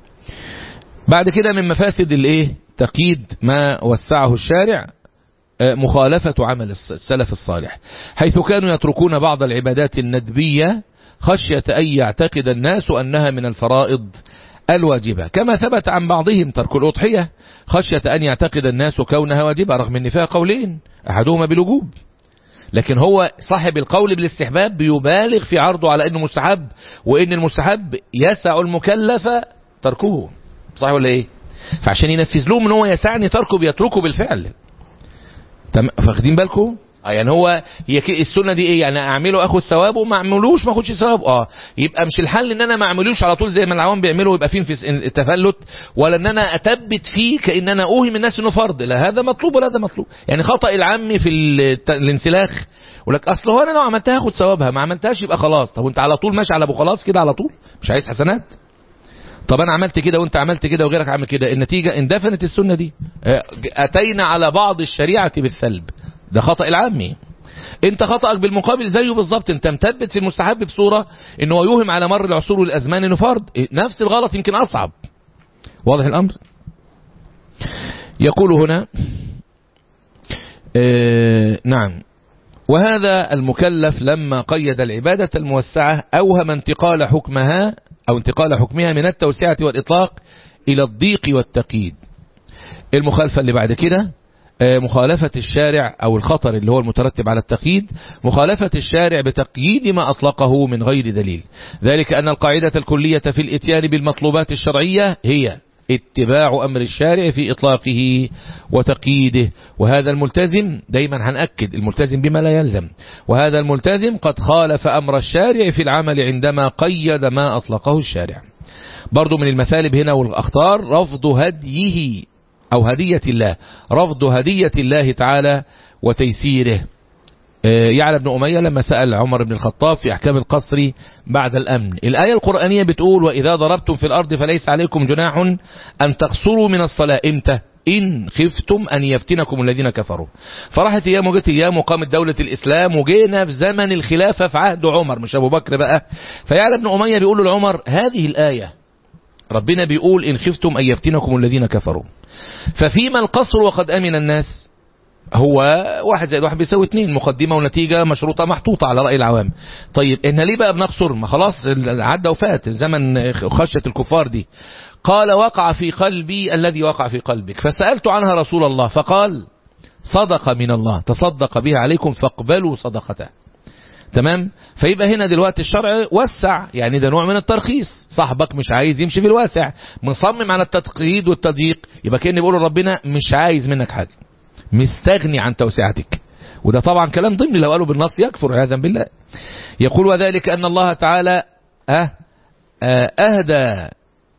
بعد كده من مفاسد الايه تقييد ما وسعه الشارع آه، مخالفة عمل الس- السلف الصالح حيث كانوا يتركون بعض العبادات الندبية خشية أن يعتقد الناس أنها من الفرائض الواجبة كما ثبت عن بعضهم ترك الأضحية خشية أن يعتقد الناس كونها واجبة رغم أن فيها قولين أحدهما بالوجوب لكن هو صاحب القول بالاستحباب بيبالغ في عرضه على أنه مستحب وأن المستحب يسع المكلف تركه صح ولا إيه فعشان ينفذ لهم ان هو يسعني تركه بيتركه بالفعل تم فاخدين بالكم آه يعني هو هي ك- السنه دي ايه يعني اعمله اخد ثوابه ما اعملوش ما اخدش ثواب اه يبقى مش الحل ان انا ما اعملوش على طول زي ما العوام بيعملوا ويبقى فيه في التفلت ولا ان انا اثبت فيه كان انا اوهم الناس انه فرض لا هذا مطلوب ولا هذا مطلوب يعني خطا العام في الت- الانسلاخ يقول لك اصل هو انا لو عملتها هاخد ثوابها ما عملتهاش يبقى خلاص طب وانت على طول ماشي على ابو خلاص كده على طول مش عايز حسنات طب انا عملت كده وانت عملت كده وغيرك عمل كده النتيجة اندفنت السنة دي آه، اتينا على بعض الشريعة بالثلب ده خطأ العامي انت خطأك بالمقابل زيه بالظبط انت مثبت في المستحب بصورة انه يوهم على مر العصور والازمان انه فرض إيه، نفس الغلط يمكن اصعب واضح الامر يقول هنا آه نعم وهذا المكلف لما قيد العبادة الموسعة أوهم انتقال حكمها أو انتقال حكمها من التوسعة والإطلاق إلى الضيق والتقييد المخالفة اللي بعد كده آه، مخالفة الشارع أو الخطر اللي هو المترتب على التقييد مخالفة الشارع بتقييد ما أطلقه من غير دليل ذلك أن القاعدة الكلية في الاتيان بالمطلوبات الشرعية هي اتباع أمر الشارع في إطلاقه وتقييده وهذا الملتزم دايما هنأكد الملتزم بما لا يلزم وهذا الملتزم قد خالف أمر الشارع في العمل عندما قيد ما أطلقه الشارع برضو من المثالب هنا والأخطار رفض هديه أو هدية الله رفض هدية الله تعالى وتيسيره آه، يعلى بن أمية لما سأل عمر بن الخطاب في أحكام القصر بعد الأمن الآية القرآنية بتقول وإذا ضربتم في الأرض فليس عليكم جناح أن تقصروا من الصلاة إمتى إن خفتم أن يفتنكم الذين كفروا فراحت أيام وجت أيام وقامت دولة الإسلام وجينا في زمن الخلافة في عهد عمر مش أبو بكر بقى فيعلى بن أمية بيقول لعمر هذه الآية ربنا بيقول إن خفتم أن يفتنكم الذين كفروا ففيما القصر وقد أمن الناس هو واحد زائد واحد بيساوي اتنين مقدمة ونتيجة مشروطة محطوطة على رأي العوام طيب إن ليه بقى بنقصر ما خلاص عدى وفات زمن خشية الكفار دي قال وقع في قلبي الذي وقع في قلبك فسألت عنها رسول الله فقال صدق من الله تصدق بها عليكم فاقبلوا صدقته تمام فيبقى هنا دلوقتي الشرع وسع يعني ده نوع من الترخيص صاحبك مش عايز يمشي في الواسع مصمم على التقييد والتضييق يبقى كأني بقول ربنا مش عايز منك حاجة مستغني عن توسعتك وده طبعا كلام ضمني لو قالوا بالنص يكفر عياذا بالله يقول وذلك أن الله تعالى أه أه أهدى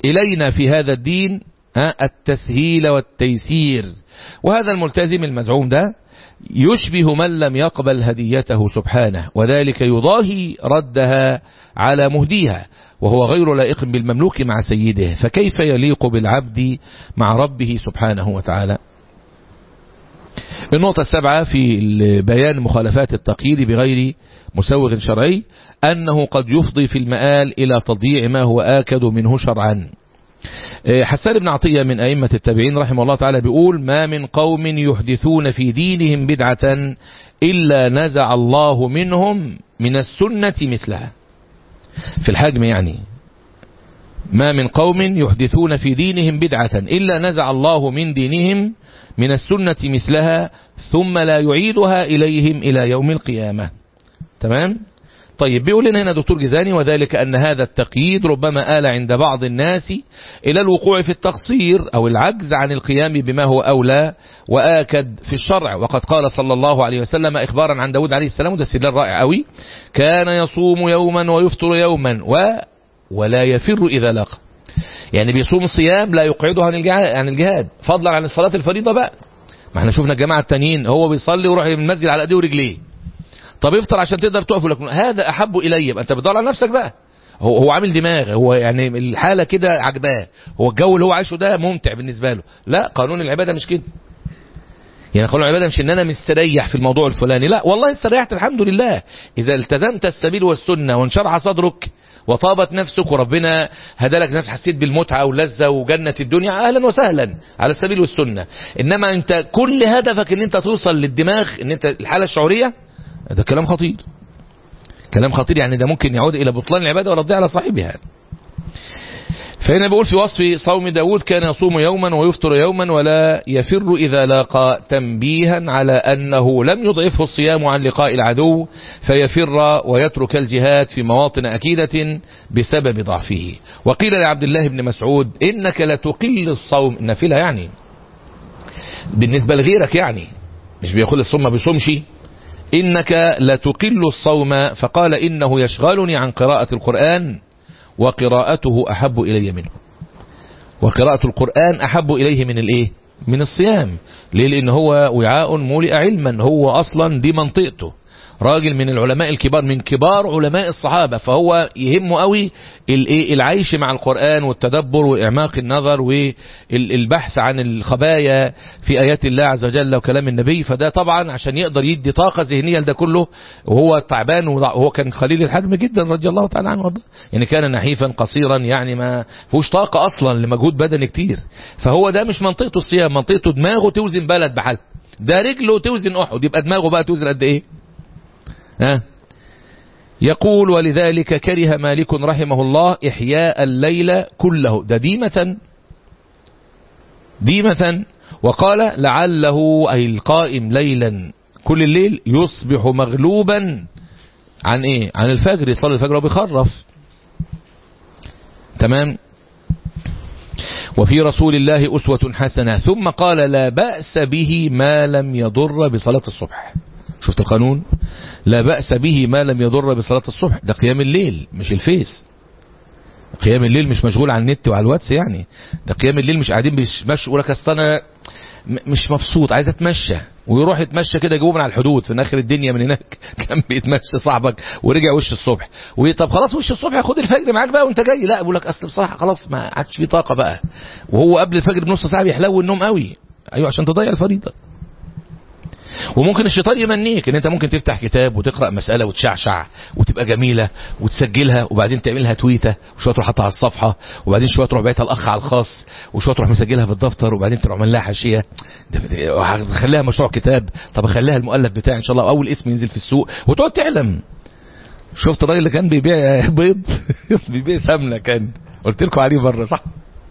إلينا في هذا الدين التسهيل والتيسير وهذا الملتزم المزعوم ده يشبه من لم يقبل هديته سبحانه وذلك يضاهي ردها على مهديها وهو غير لائق بالمملوك مع سيده فكيف يليق بالعبد مع ربه سبحانه وتعالى النقطة السابعة في بيان مخالفات التقييد بغير مسوغ شرعي أنه قد يفضي في المآل إلى تضييع ما هو آكد منه شرعا حسان بن عطية من أئمة التابعين رحمه الله تعالى بيقول ما من قوم يحدثون في دينهم بدعة إلا نزع الله منهم من السنة مثلها في الحجم يعني ما من قوم يحدثون في دينهم بدعة إلا نزع الله من دينهم من السنة مثلها ثم لا يعيدها إليهم إلى يوم القيامة تمام طيب بيقول لنا هنا دكتور جزاني وذلك أن هذا التقييد ربما آل عند بعض الناس إلى الوقوع في التقصير أو العجز عن القيام بما هو أولى وآكد في الشرع وقد قال صلى الله عليه وسلم إخبارا عن داود عليه السلام وده استدلال رائع قوي كان يصوم يوما ويفطر يوما و ولا يفر إذا لقى يعني بيصوم صيام لا يقعده عن عن الجهاد فضلا عن الصلاة الفريضة بقى ما احنا شفنا الجماعة التانيين هو بيصلي ويروح المسجد على ايديه ورجليه طب افطر عشان تقدر تقف لك هذا احب الي يبقى انت بتدور على نفسك بقى هو هو عامل دماغ هو يعني الحاله كده عجباه هو الجو اللي هو عايشه ده ممتع بالنسبه له لا قانون العباده مش كده يعني قانون العباده مش ان انا مستريح في الموضوع الفلاني لا والله استريحت الحمد لله اذا التزمت السبيل والسنه وانشرح صدرك وطابت نفسك وربنا هدالك نفس حسيت بالمتعة واللذة وجنة الدنيا أهلا وسهلا على السبيل والسنة إنما أنت كل هدفك أن أنت توصل للدماغ أن أنت الحالة الشعورية ده كلام خطير كلام خطير يعني ده ممكن يعود إلى بطلان العبادة ورد على صاحبها فهنا بيقول في وصف صوم داود كان يصوم يوما ويفطر يوما ولا يفر إذا لاقى تنبيها على أنه لم يضعفه الصيام عن لقاء العدو فيفر ويترك الجهاد في مواطن أكيدة بسبب ضعفه وقيل لعبد الله بن مسعود إنك لتقل الصوم النافلة يعني بالنسبة لغيرك يعني مش بيقول الصوم ما بيصومش إنك لتقل الصوم فقال إنه يشغلني عن قراءة القرآن وقراءته أحب إلي منه وقراءة القرآن أحب إليه من الإيه من الصيام ليه لأن هو وعاء مولئ علما هو أصلا دي منطقته راجل من العلماء الكبار من كبار علماء الصحابة فهو يهمه قوي العيش مع القرآن والتدبر وإعماق النظر والبحث عن الخبايا في آيات الله عز وجل وكلام النبي فده طبعا عشان يقدر يدي طاقة ذهنية لده كله وهو تعبان وهو كان خليل الحجم جدا رضي الله تعالى عنه وارضاه يعني كان نحيفا قصيرا يعني ما فيهوش طاقة أصلا لمجهود بدني كتير فهو ده مش منطقته الصيام منطقته دماغه توزن بلد بحال ده رجله توزن أحد يبقى دماغه بقى توزن قد إيه ها يقول ولذلك كره مالك رحمه الله إحياء الليل كله ده ديمة ديمة وقال لعله أي القائم ليلا كل الليل يصبح مغلوبا عن ايه عن الفجر يصلي الفجر وبيخرف تمام وفي رسول الله أسوة حسنة ثم قال لا بأس به ما لم يضر بصلاة الصبح شفت القانون لا بأس به ما لم يضر بصلاة الصبح ده قيام الليل مش الفيس قيام الليل مش مشغول على النت وعلى الواتس يعني ده قيام الليل مش قاعدين بيتمشوا يقول لك اصل انا مش مبسوط عايز اتمشى ويروح يتمشى كده جوه من على الحدود في اخر الدنيا من هناك كان بيتمشى صاحبك ورجع وش الصبح طب خلاص وش الصبح خد الفجر معاك بقى وانت جاي لا بقول لك اصل بصراحه خلاص ما عادش في طاقه بقى وهو قبل الفجر بنص ساعه بيحلو النوم قوي ايوه عشان تضيع الفريضه وممكن الشيطان يمنيك ان انت ممكن تفتح كتاب وتقرا مساله وتشعشع وتبقى جميله وتسجلها وبعدين تعملها تويته وشويه تروح حاطها على الصفحه وبعدين شويه تروح باعتها الاخ على الخاص وشويه تروح مسجلها في الدفتر وبعدين تروح عامل لها حاشيه خليها مشروع كتاب طب اخليها المؤلف بتاعي ان شاء الله اول اسم ينزل في السوق وتقعد تعلم شفت الراجل اللي كان بيبيع بيض بيبيع سمنه كان قلت لكم عليه بره صح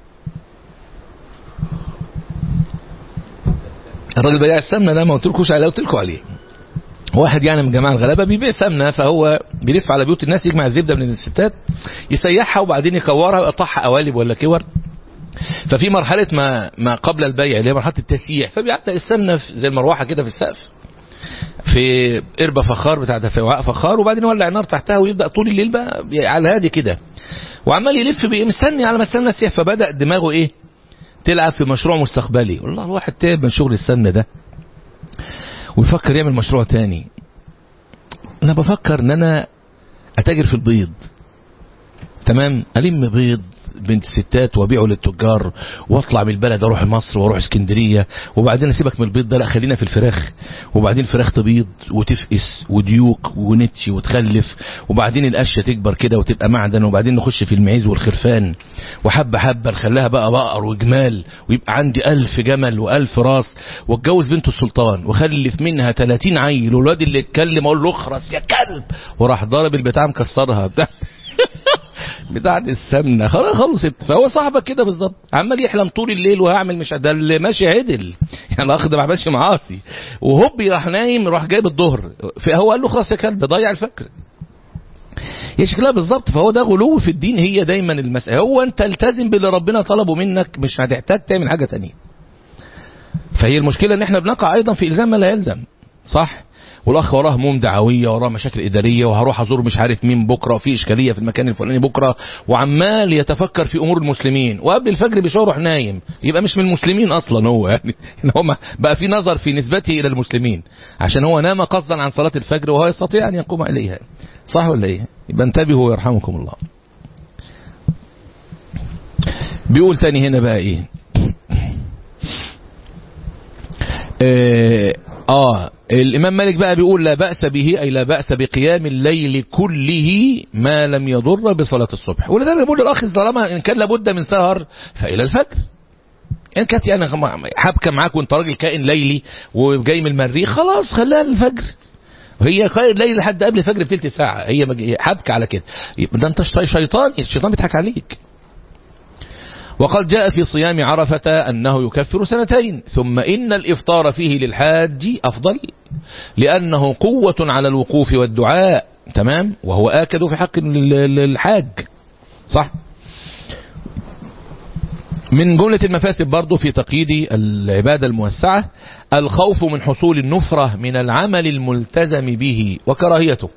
الراجل بياع السمنه ده ما قلتلكوش عليه قلت لكم عليه واحد يعني من جماعه الغلابه بيبيع سمنه فهو بيلف على بيوت الناس يجمع الزبده من الستات يسيحها وبعدين يكورها ويقطعها قوالب ولا كور ففي مرحله ما ما قبل البيع اللي هي مرحله التسييح فبيعلق السمنه زي المروحه كده في السقف في قربة فخار بتاعت وعاء فخار وبعدين يولع النار تحتها ويبدأ طول الليل بقى على هادي كده وعمال يلف بإيه مستني على ما استنى السيف فبدأ دماغه إيه تلعب في مشروع مستقبلي والله الواحد تعب من شغل السن ده ويفكر يعمل مشروع تاني انا بفكر ان انا اتاجر في البيض تمام الم بيض بنت ستات وابيعه للتجار واطلع من البلد اروح مصر واروح اسكندريه وبعدين اسيبك من البيض ده لا خلينا في الفراخ وبعدين الفراخ تبيض وتفقس وديوك ونتشي وتخلف وبعدين القشه تكبر كده وتبقى معدن وبعدين نخش في المعيز والخرفان وحبه حبه نخليها بقى بقر وجمال ويبقى عندي ألف جمل وألف راس واتجوز بنت السلطان وخلف منها 30 عيل والواد اللي اتكلم اقول له اخرس يا كلب وراح ضارب البتاع مكسرها بتاع بتاعت السمنه خلاص خلصت فهو صاحبك كده بالظبط عمال يحلم طول الليل وهعمل مش ده اللي ماشي عدل يعني اخ ده ما عملش معاصي وهوب راح نايم راح جايب الظهر فهو قال له خلاص يا كلب ضيع الفجر هي شكلها بالظبط فهو ده غلو في الدين هي دايما المسألة هو انت التزم باللي ربنا طلبه منك مش هتحتاج تعمل حاجة تانية فهي المشكلة ان احنا بنقع ايضا في الزام ما لا يلزم صح والاخ وراه هموم دعويه وراه مشاكل اداريه وهروح ازور مش عارف مين بكره وفي اشكاليه في المكان الفلاني بكره وعمال يتفكر في امور المسلمين وقبل الفجر بشويه يروح نايم يبقى مش من المسلمين اصلا هو يعني هو بقى في نظر في نسبته الى المسلمين عشان هو نام قصدا عن صلاه الفجر وهو يستطيع ان يقوم اليها صح ولا ايه يبقى انتبهوا ويرحمكم الله بيقول تاني هنا بقى ايه اه, آه الإمام مالك بقى بيقول لا بأس به أي لا بأس بقيام الليل كله ما لم يضر بصلاة الصبح ولذلك بيقول للأخ طالما إن كان لابد من سهر فإلى الفجر إن كانت يعني حبكة معاك وأنت راجل كائن ليلي وجاي من المريخ خلاص خليها للفجر هي خير ليل لحد قبل الفجر بتلت ساعة هي حبكة على كده ده أنت شيطان الشيطان بيضحك عليك وقد جاء في صيام عرفة أنه يكفر سنتين ثم إن الإفطار فيه للحاج أفضل لأنه قوة على الوقوف والدعاء تمام وهو آكد في حق الحاج صح من جملة المفاسد برضو في تقييد العبادة الموسعة الخوف من حصول النفرة من العمل الملتزم به وكراهيته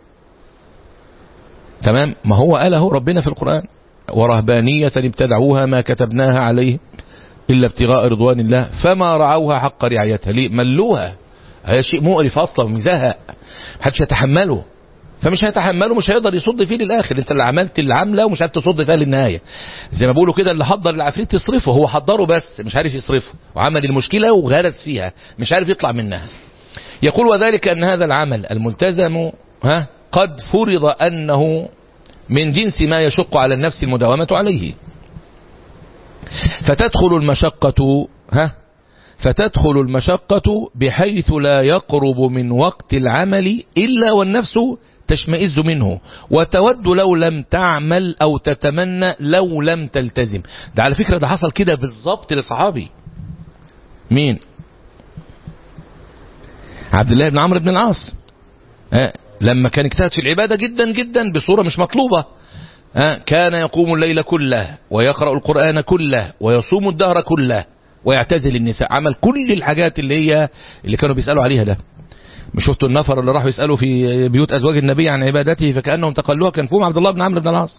تمام ما هو قاله ربنا في القرآن ورهبانية ابتدعوها ما كتبناها عليه إلا ابتغاء رضوان الله فما رعوها حق رعايتها ليه ملوها هذا شيء مقرف أصلا ومزهق محدش يتحمله فمش هيتحمله مش هيقدر يصد فيه للآخر انت اللي عملت العملة ومش عارف تصد فيها للنهاية زي ما بيقولوا كده اللي حضر العفريت يصرفه هو حضره بس مش عارف يصرفه وعمل المشكلة وغرس فيها مش عارف يطلع منها يقول وذلك أن هذا العمل الملتزم ها قد فرض أنه من جنس ما يشق على النفس المداومة عليه فتدخل المشقة ها فتدخل المشقة بحيث لا يقرب من وقت العمل إلا والنفس تشمئز منه وتود لو لم تعمل أو تتمنى لو لم تلتزم ده على فكرة ده حصل كده بالظبط لصحابي مين عبد الله بن عمرو بن العاص ها لما كان اجتهد في العبادة جدا جدا بصورة مش مطلوبة كان يقوم الليل كله ويقرأ القرآن كله ويصوم الدهر كله ويعتزل النساء عمل كل الحاجات اللي هي اللي كانوا بيسألوا عليها ده مش شفتوا النفر اللي راحوا يسألوا في بيوت أزواج النبي عن عبادته فكأنهم تقلوها كان فيهم عبد الله بن عمرو بن العاص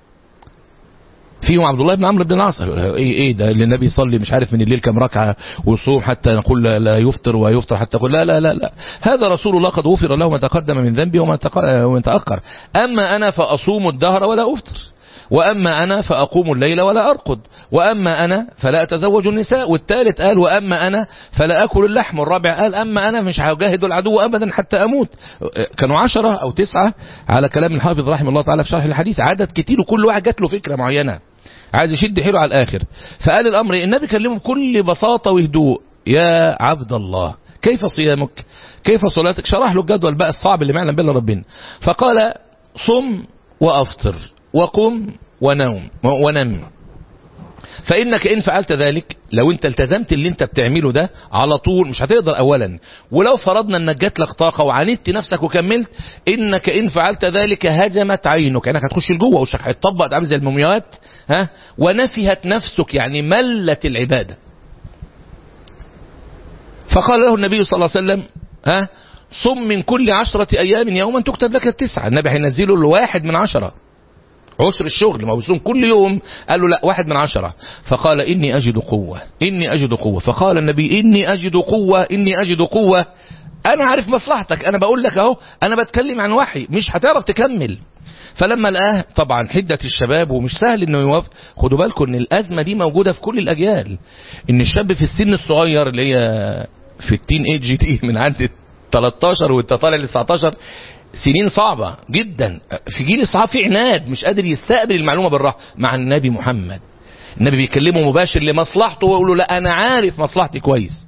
فيهم عبد الله بن عمرو بن العاص ايه ايه ده اللي النبي يصلي مش عارف من الليل كم ركعه ويصوم حتى نقول لا يفطر ويفطر حتى نقول لا لا لا لا هذا رسول الله قد غفر له ما تقدم من ذنبه وما وما تاخر اما انا فاصوم الدهر ولا افطر واما انا فاقوم الليل ولا ارقد واما انا فلا اتزوج النساء والثالث قال واما انا فلا اكل اللحم والرابع قال اما انا مش هجاهد العدو ابدا حتى اموت كانوا عشرة او تسعة على كلام الحافظ رحمه الله تعالى في شرح الحديث عدد كتير وكل واحد جات له فكره معينه عايز يشد حيله على الاخر فقال الامر النبي كلمه بكل بساطه وهدوء يا عبد الله كيف صيامك كيف صلاتك شرح له الجدول بقى الصعب اللي ما يعلم به ربنا فقال صم وافطر وقم ونوم ونم فإنك إن فعلت ذلك لو أنت التزمت اللي أنت بتعمله ده على طول مش هتقدر أولا ولو فرضنا أنك جات لك طاقة وعاندت نفسك وكملت إنك إن فعلت ذلك هجمت عينك يعني هتخش لجوه وشك هيتطبق عامل زي المومياوات ها ونفهت نفسك يعني ملت العبادة فقال له النبي صلى الله عليه وسلم ها صم من كل عشرة أيام يوما تكتب لك التسعة النبي هينزله الواحد من عشرة عشر الشغل ما هو بيصوم كل يوم قال له لا واحد من عشرة فقال إني أجد قوة إني أجد قوة فقال النبي إني أجد قوة إني أجد قوة أنا عارف مصلحتك أنا بقول لك أهو أنا بتكلم عن وحي مش هتعرف تكمل فلما لقاه طبعا حدة الشباب ومش سهل انه يوافق خدوا بالكم ان الازمة دي موجودة في كل الاجيال ان الشاب في السن الصغير اللي هي في التين ايج دي من عند 13 وانت طالع ل 19 سنين صعبة جدا في جيل الصحابة في عناد مش قادر يستقبل المعلومة بالراحة مع النبي محمد النبي بيكلمه مباشر لمصلحته ويقول له لا انا عارف مصلحتي كويس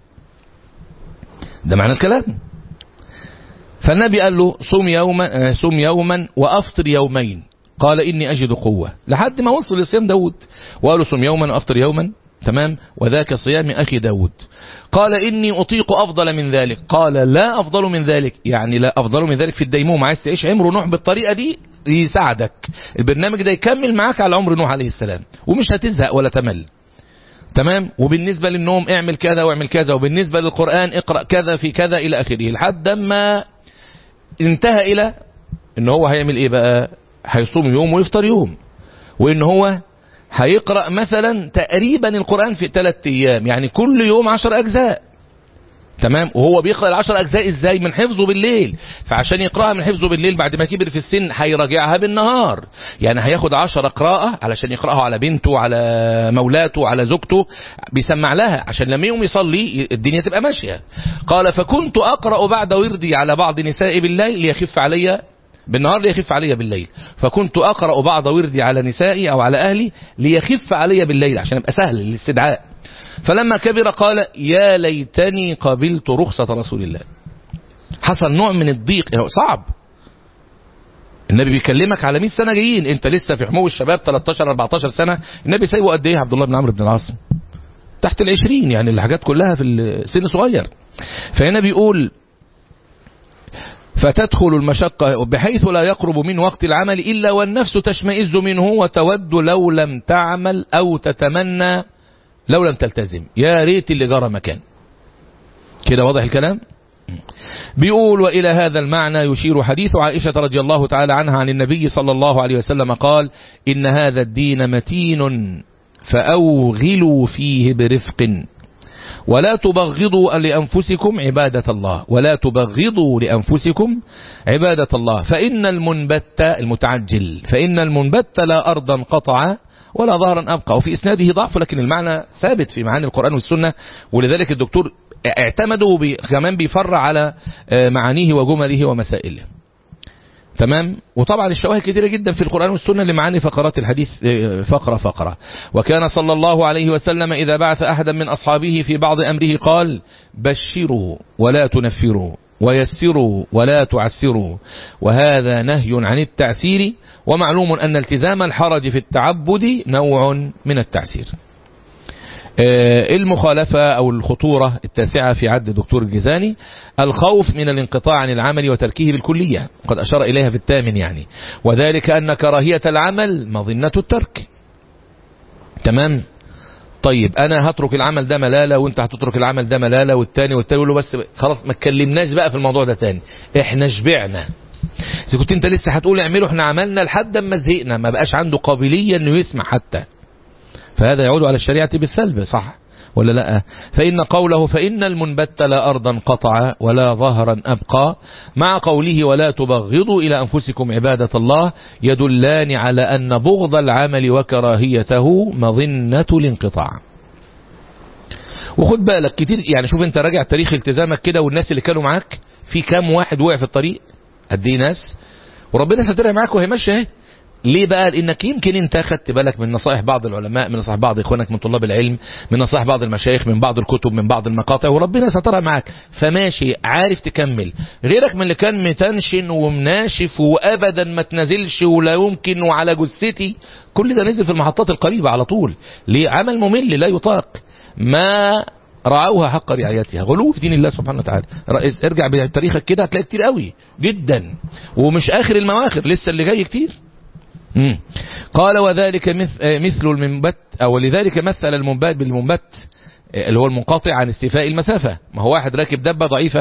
ده معنى الكلام فالنبي قال له صوم يوما صوم يوما وافطر يومين قال اني اجد قوه لحد ما وصل لصيام داود وقال له صوم يوما وافطر يوما تمام وذاك صيام اخي داود قال اني اطيق افضل من ذلك قال لا افضل من ذلك يعني لا افضل من ذلك في الديموم عايز تعيش عمر نوح بالطريقه دي يساعدك البرنامج ده يكمل معاك على عمر نوح عليه السلام ومش هتزهق ولا تمل تمام وبالنسبة للنوم اعمل كذا واعمل كذا وبالنسبة للقرآن اقرأ كذا في كذا إلى آخره لحد ما انتهى إلى إن هو هيعمل إيه بقى هيصوم يوم ويفطر يوم وإن هو هيقرأ مثلا تقريبا القرآن في ثلاث أيام يعني كل يوم عشر أجزاء تمام وهو بيقرأ العشر أجزاء إزاي من حفظه بالليل فعشان يقرأها من حفظه بالليل بعد ما كبر في السن هيراجعها بالنهار يعني هياخد عشر قراءة علشان يقرأها على بنته على مولاته على زوجته بيسمع لها عشان لما يوم يصلي الدنيا تبقى ماشية قال فكنت أقرأ بعد وردي على بعض نسائي بالليل ليخف علي بالنهار ليخف علي بالليل فكنت أقرأ بعض وردي على نسائي أو على أهلي ليخف علي بالليل عشان يبقى سهل الاستدعاء فلما كبر قال يا ليتني قبلت رخصة رسول الله حصل نوع من الضيق صعب النبي بيكلمك على 100 سنة جايين انت لسه في حمو الشباب 13 14 سنة النبي سايبه قد ايه عبد الله بن عمرو بن العاص تحت العشرين يعني الحاجات كلها في السن صغير فهنا بيقول فتدخل المشقة بحيث لا يقرب من وقت العمل إلا والنفس تشمئز منه وتود لو لم تعمل أو تتمنى لو لم تلتزم يا ريت اللي جرى مكان كده واضح الكلام بيقول وإلى هذا المعنى يشير حديث عائشة رضي الله تعالى عنها عن النبي صلى الله عليه وسلم قال إن هذا الدين متين فأوغلوا فيه برفق ولا تبغضوا لأنفسكم عبادة الله ولا تبغضوا لأنفسكم عبادة الله فإن المنبت المتعجل فإن المنبت لا أرضا قطع ولا ظهرا أبقى وفي إسناده ضعف لكن المعنى ثابت في معاني القرآن والسنة ولذلك الدكتور اعتمدوا بي كمان بيفرع على معانيه وجمله ومسائله تمام وطبعا الشواهد كثيرة جدا في القرآن والسنة لمعاني فقرات الحديث فقرة فقرة وكان صلى الله عليه وسلم إذا بعث أحدا من أصحابه في بعض أمره قال بشروا ولا تنفروا ويسروا ولا تعسروا وهذا نهي عن التعسير ومعلوم أن التزام الحرج في التعبد نوع من التعسير المخالفة أو الخطورة التاسعة في عد الدكتور الجزاني الخوف من الانقطاع عن العمل وتركه بالكلية قد أشار إليها في الثامن يعني وذلك أن كراهية العمل مظنة الترك تمام طيب انا هترك العمل ده ملالة وانت هتترك العمل ده ملالة والتاني والتاني يقول له بس خلاص ما تكلمناش بقى في الموضوع ده تاني احنا شبعنا اذا كنت انت لسه هتقول اعمله احنا عملنا لحد ما زهقنا ما بقاش عنده قابلية انه يسمع حتى فهذا يعود على الشريعة بالسلب صح ولا لا فإن قوله فإن المنبت لا أرضا قطع ولا ظهرا أبقى مع قوله ولا تبغضوا إلى أنفسكم عبادة الله يدلان على أن بغض العمل وكراهيته مظنة الانقطاع وخد بالك كتير يعني شوف انت راجع تاريخ التزامك كده والناس اللي كانوا معاك في كام واحد وقع في الطريق قد ايه ناس وربنا سترها معاك وهي ماشيه اهي ليه بقى لانك يمكن انت خدت بالك من نصائح بعض العلماء من نصائح بعض اخوانك من طلاب العلم من نصائح بعض المشايخ من بعض الكتب من بعض المقاطع وربنا سترها معاك فماشي عارف تكمل غيرك من اللي كان متنشن ومناشف وابدا ما تنزلش ولا يمكن وعلى جثتي كل ده نزل في المحطات القريبة على طول ليه عمل ممل لا يطاق ما رعوها حق رعايتها غلو في دين الله سبحانه وتعالى ارجع بتاريخك كده هتلاقي كتير قوي جدا ومش اخر المواخر لسه اللي جاي كتير مم. قال وذلك مثل المنبت أو لذلك مثل المنبت بالمنبت اللي هو المنقطع عن استيفاء المسافة ما هو واحد راكب دبة ضعيفة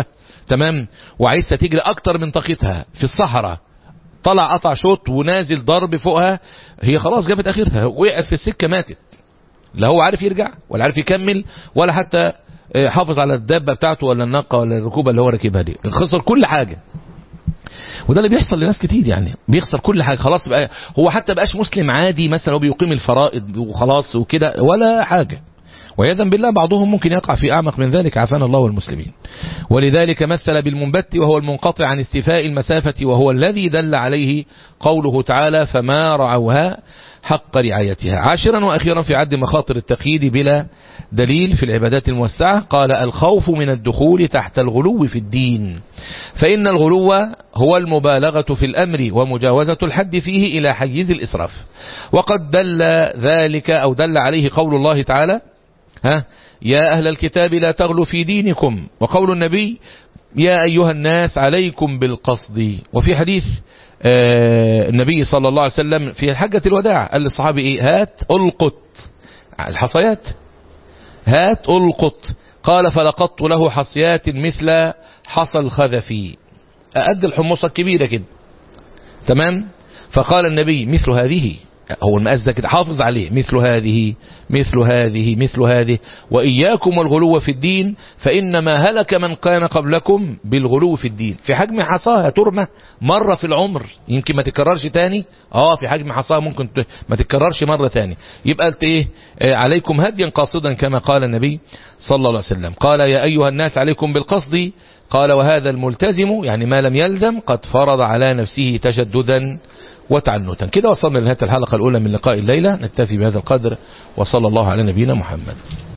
تمام وعايزة تجري اكتر من طاقتها في الصحراء طلع قطع شوط ونازل ضرب فوقها هي خلاص جابت اخرها وقعت في السكة ماتت لا هو عارف يرجع ولا عارف يكمل ولا حتى حافظ على الدابة بتاعته ولا الناقة ولا الركوبة اللي هو راكبها دي خسر كل حاجة وده اللي بيحصل لناس كتير يعني بيخسر كل حاجة خلاص بقى هو حتى بقاش مسلم عادي مثلا هو بيقيم الفرائض وخلاص وكده ولا حاجة ويذن بالله بعضهم ممكن يقع في أعمق من ذلك عافانا الله والمسلمين ولذلك مثل بالمنبت وهو المنقطع عن استفاء المسافة وهو الذي دل عليه قوله تعالى فما رعوها حق رعايتها عاشرا وأخيرا في عد مخاطر التقييد بلا دليل في العبادات الموسعة قال الخوف من الدخول تحت الغلو في الدين فإن الغلو هو المبالغة في الأمر ومجاوزة الحد فيه إلى حيز الإسراف وقد دل ذلك أو دل عليه قول الله تعالى ها يا أهل الكتاب لا تغلوا في دينكم وقول النبي يا أيها الناس عليكم بالقصد وفي حديث آه النبي صلى الله عليه وسلم في حجة الوداع قال للصحابي إيه هات ألقط الحصيات هات ألقط قال فلقطت له حصيات مثل حصى الخذفي أقد الحمصة الكبيرة كده تمام فقال النبي مثل هذه هو المقاس ده كده حافظ عليه مثل هذه مثل هذه مثل هذه وإياكم والغلو في الدين فإنما هلك من كان قبلكم بالغلو في الدين في حجم حصاها ترمى مرة في العمر يمكن ما تكررش تاني اه في حجم حصاها ممكن ما تكررش مرة تاني يبقى انت ايه آه عليكم هديا قاصدا كما قال النبي صلى الله عليه وسلم قال يا أيها الناس عليكم بالقصد قال وهذا الملتزم يعني ما لم يلزم قد فرض على نفسه تشددا وتعنتا كده وصلنا لنهاية الحلقة الأولى من لقاء الليلة نكتفي بهذا القدر وصلى الله على نبينا محمد